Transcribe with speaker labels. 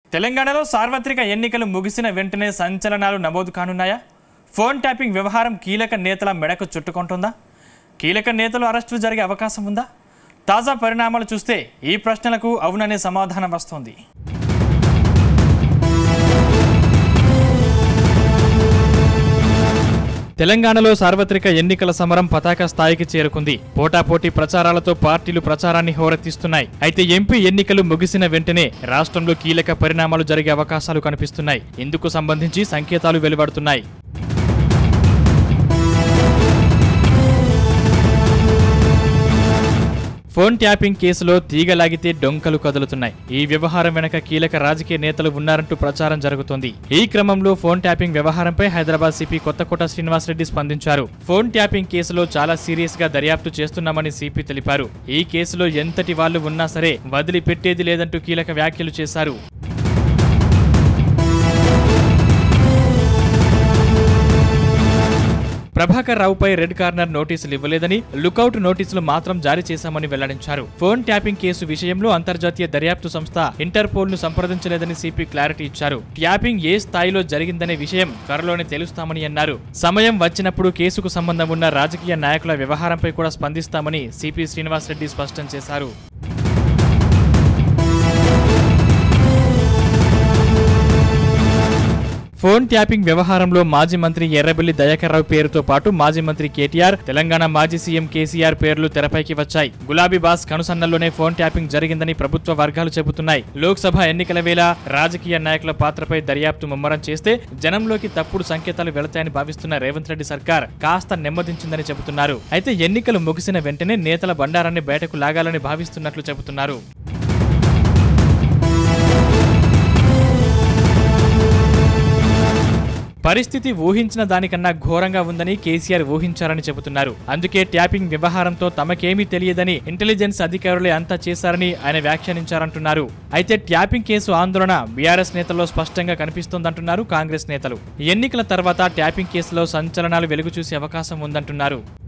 Speaker 1: తెలంగాణలో సార్వత్రిక ఎన్నికలు ముగిసిన వెంటనే సంచలనాలు నమోదు కానున్నాయా ఫోన్ ట్యాపింగ్ వ్యవహారం కీలక నేతల మెడకు చుట్టుకుంటుందా కీలక నేతలు అరెస్టులు జరిగే అవకాశం ఉందా తాజా పరిణామాలు చూస్తే ఈ ప్రశ్నలకు అవుననే సమాధానం వస్తోంది తెలంగాణలో సార్వత్రిక ఎన్నికల సమరం పతాక స్థాయికి చేరుకుంది పోటాపోటీ ప్రచారాలతో పార్టీలు ప్రచారాన్ని హోరెత్తిస్తున్నాయి అయితే ఎంపీ ఎన్నికలు ముగిసిన వెంటనే రాష్ట్రంలో కీలక పరిణామాలు జరిగే అవకాశాలు కనిపిస్తున్నాయి ఇందుకు సంబంధించి సంకేతాలు వెలువడుతున్నాయి ఫోన్ ట్యాపింగ్ కేసులో తీగలాగితే డొంకలు కదులుతున్నాయి ఈ వ్యవహారం వెనక కీలక రాజకీయ నేతలు ఉన్నారంటూ ప్రచారం జరుగుతోంది ఈ క్రమంలో ఫోన్ ట్యాపింగ్ వ్యవహారంపై హైదరాబాద్ సిపి కొత్తకోట శ్రీనివాసరెడ్డి స్పందించారు ఫోన్ ట్యాపింగ్ కేసులో చాలా సీరియస్ గా దర్యాప్తు చేస్తున్నామని సిపి తెలిపారు ఈ కేసులో ఎంతటి వాళ్ళు ఉన్నా సరే వదిలిపెట్టేది లేదంటూ కీలక వ్యాఖ్యలు చేశారు ప్రభాకర్ రావుపై రెడ్ కార్నర్ నోటీసులు ఇవ్వలేదని లుకౌట్ నోటీసులు మాత్రం జారీ చేశామని వెల్లడించారు ఫోన్ ట్యాపింగ్ కేసు విషయంలో అంతర్జాతీయ దర్యాప్తు సంస్థ ఇంటర్పోల్ ను సంప్రదించలేదని సిపి క్లారిటీ ఇచ్చారు ట్యాపింగ్ ఏ స్థాయిలో జరిగిందనే విషయం త్వరలోనే తెలుస్తామని అన్నారు సమయం వచ్చినప్పుడు కేసుకు సంబంధం ఉన్న రాజకీయ నాయకుల వ్యవహారంపై కూడా స్పందిస్తామని సిపి శ్రీనివాసరెడ్డి స్పష్టం చేశారు ఫోన్ ట్యాపింగ్ వ్యవహారంలో మాజీ మంత్రి ఎర్రబెల్లి దయాకర్ రావు పేరుతో పాటు మాజీ మంత్రి కేటీఆర్ తెలంగాణ మాజీ సీఎం కేసీఆర్ పేర్లు తెరపైకి వచ్చాయి గులాబీ బాస్ కనుసన్నల్లోనే ఫోన్ ట్యాపింగ్ జరిగిందని ప్రభుత్వ వర్గాలు చెబుతున్నాయి లోక్సభ ఎన్నికల వేళ రాజకీయ నాయకుల పాత్రపై దర్యాప్తు ముమ్మరం చేస్తే జనంలోకి తప్పుడు సంకేతాలు వెళతాయని భావిస్తున్న రేవంత్ రెడ్డి సర్కార్ కాస్త నెమ్మదించిందని చెబుతున్నారు అయితే ఎన్నికలు ముగిసిన వెంటనే నేతల బండారాన్ని బయటకు లాగాలని భావిస్తున్నట్లు చెబుతున్నారు పరిస్థితి ఊహించిన దానికన్నా ఘోరంగా ఉందని కేసీఆర్ ఊహించారని చెబుతున్నారు అందుకే ట్యాపింగ్ వ్యవహారంతో తమకేమీ తెలియదని ఇంటెలిజెన్స్ అధికారులే అంతా చేశారని ఆయన వ్యాఖ్యానించారంటున్నారు అయితే ట్యాపింగ్ కేసు ఆందోళన బీఆర్ఎస్ నేతల్లో స్పష్టంగా కనిపిస్తోందంటున్నారు కాంగ్రెస్ నేతలు ఎన్నికల తర్వాత ట్యాపింగ్ కేసులో సంచలనాలు వెలుగు చూసే అవకాశం ఉందంటున్నారు